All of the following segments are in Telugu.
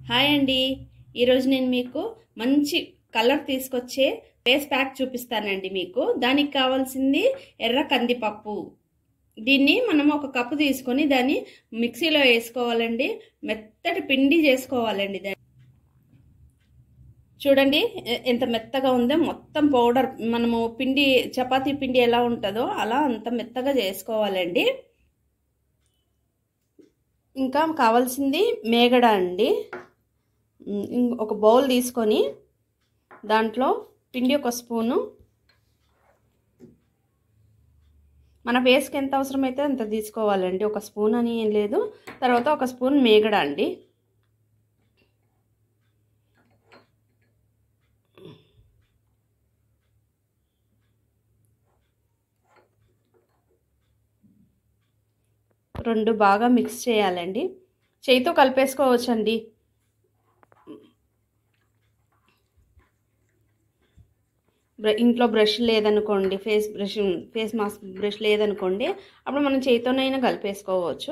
హాయ్ అండి ఈరోజు నేను మీకు మంచి కలర్ తీసుకొచ్చే ఫేస్ ప్యాక్ చూపిస్తానండి మీకు దానికి కావాల్సింది ఎర్ర కందిపప్పు దీన్ని మనం ఒక కప్పు తీసుకొని దాన్ని మిక్సీలో వేసుకోవాలండి మెత్తటి పిండి చేసుకోవాలండి దాన్ని చూడండి ఎ- ఎంత మెత్తగా ఉందో మొత్తం పౌడర్ మనము పిండి చపాతీ పిండి ఎలా ఉంటుందో అలా అంత మెత్తగా చేసుకోవాలండి ఇంకా కావాల్సింది మేగడ అండి ఉమ్, ఇం- ఒక బౌల్ తీసుకొని దాంట్లో పిండి ఒక స్పూను మన ఫేస్కి ఎంత అవసరమైతే అంత తీసుకోవాలండి ఒక స్పూన్ అని ఏం లేదు తర్వాత ఒక స్పూన్ మేగడ అండి రెండు బాగా మిక్స్ చేయాలండి చేయితో కలిపేసుకోవచ్చండి బ్ర- ఇంట్లో బ్రష్ లేదనుకోండి face brush face mask brush లేదనుకోండి అప్పుడు మనం చేయితోనైనా కలిపేసుకోవచ్చు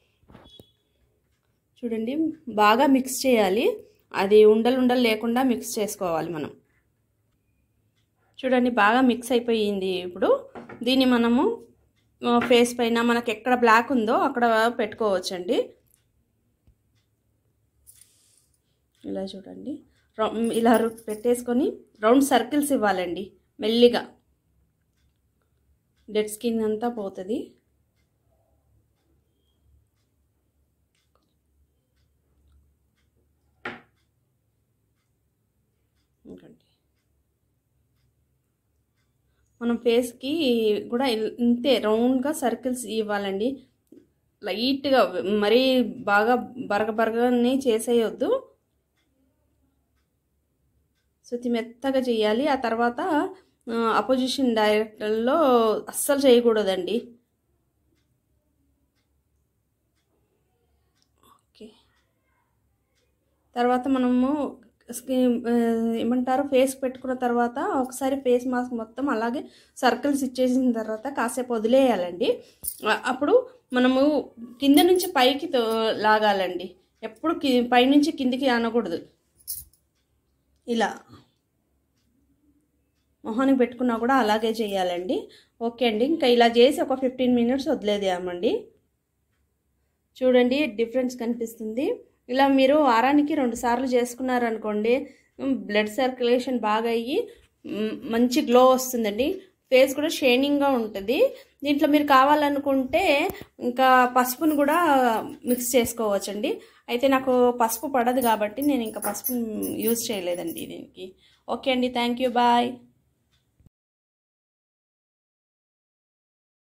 చూడండి బాగా మిక్స్ చేయాలి అది ఉండలు ఉండలు లేకుండా మిక్స్ చేసుకోవాలి మనం చూడండి బాగా మిక్స్ అయిపోయింది ఇప్పుడు దీన్ని మనము ఫేస్ పైన మనకి ఎక్కడ బ్లాక్ ఉందో అక్కడ పెట్టుకోవచ్చండి ఇలా చూడండి రౌ- ఇలా రు- పెట్టేసుకొని రౌండ్ సర్కిల్స్ ఇవ్వాలండి మెల్లిగా డెడ్ స్కిన్ అంతా పోతుంది ఇంకండి మనం ఫేస్కి కూడా ఇల్- ఇంతే రౌండ్గా సర్కిల్స్ ఇవ్వాలండి లైట్గా మరీ బాగా బరగ బరగని చేసేయొద్దు శుతి మెత్తగా చేయాలి ఆ తర్వాత అపోజిషన్ డైరెక్టర్లో అస్సలు చేయకూడదండి ఓకే తర్వాత మనము స్కిన్ ఏమంటారు ఫేస్ పెట్టుకున్న తర్వాత ఒకసారి ఫేస్ మాస్క్ మొత్తం అలాగే సర్కిల్స్ ఇచ్చేసిన తర్వాత కాసేపు వదిలేయాలండి ఆ- అప్పుడు మనము కింద నుంచి పైకి తో- లాగాలండి ఎప్పుడు కి పైనుంచి కిందికి అనకూడదు ఇలా మొహానికి పెట్టుకున్నా కూడా అలాగే చేయాలండి ఓకే అండి ఇంకా ఇలా చేసి ఒక ఫిఫ్టీన్ మినిట్స్ వదిలేదేమండి చూడండి డిఫరెన్స్ కనిపిస్తుంది ఇలా మీరు వారానికి రెండు సార్లు చేసుకున్నారనుకోండి బ్లడ్ సర్క్యులేషన్ బాగా అయ్యి మ్, మంచి గ్లో వస్తుందండి ఫేస్ కూడా షైనింగ్గా ఉంటుంది దీంట్లో మీరు కావాలనుకుంటే ఇంకా పసుపును కూడా మిక్స్ చేసుకోవచ్చండి అయితే నాకు పసుపు పడదు కాబట్టి నేను ఇంకా పసుపు యూజ్ చేయలేదండి దీనికి ఓకే అండి థ్యాంక్ యూ బాయ్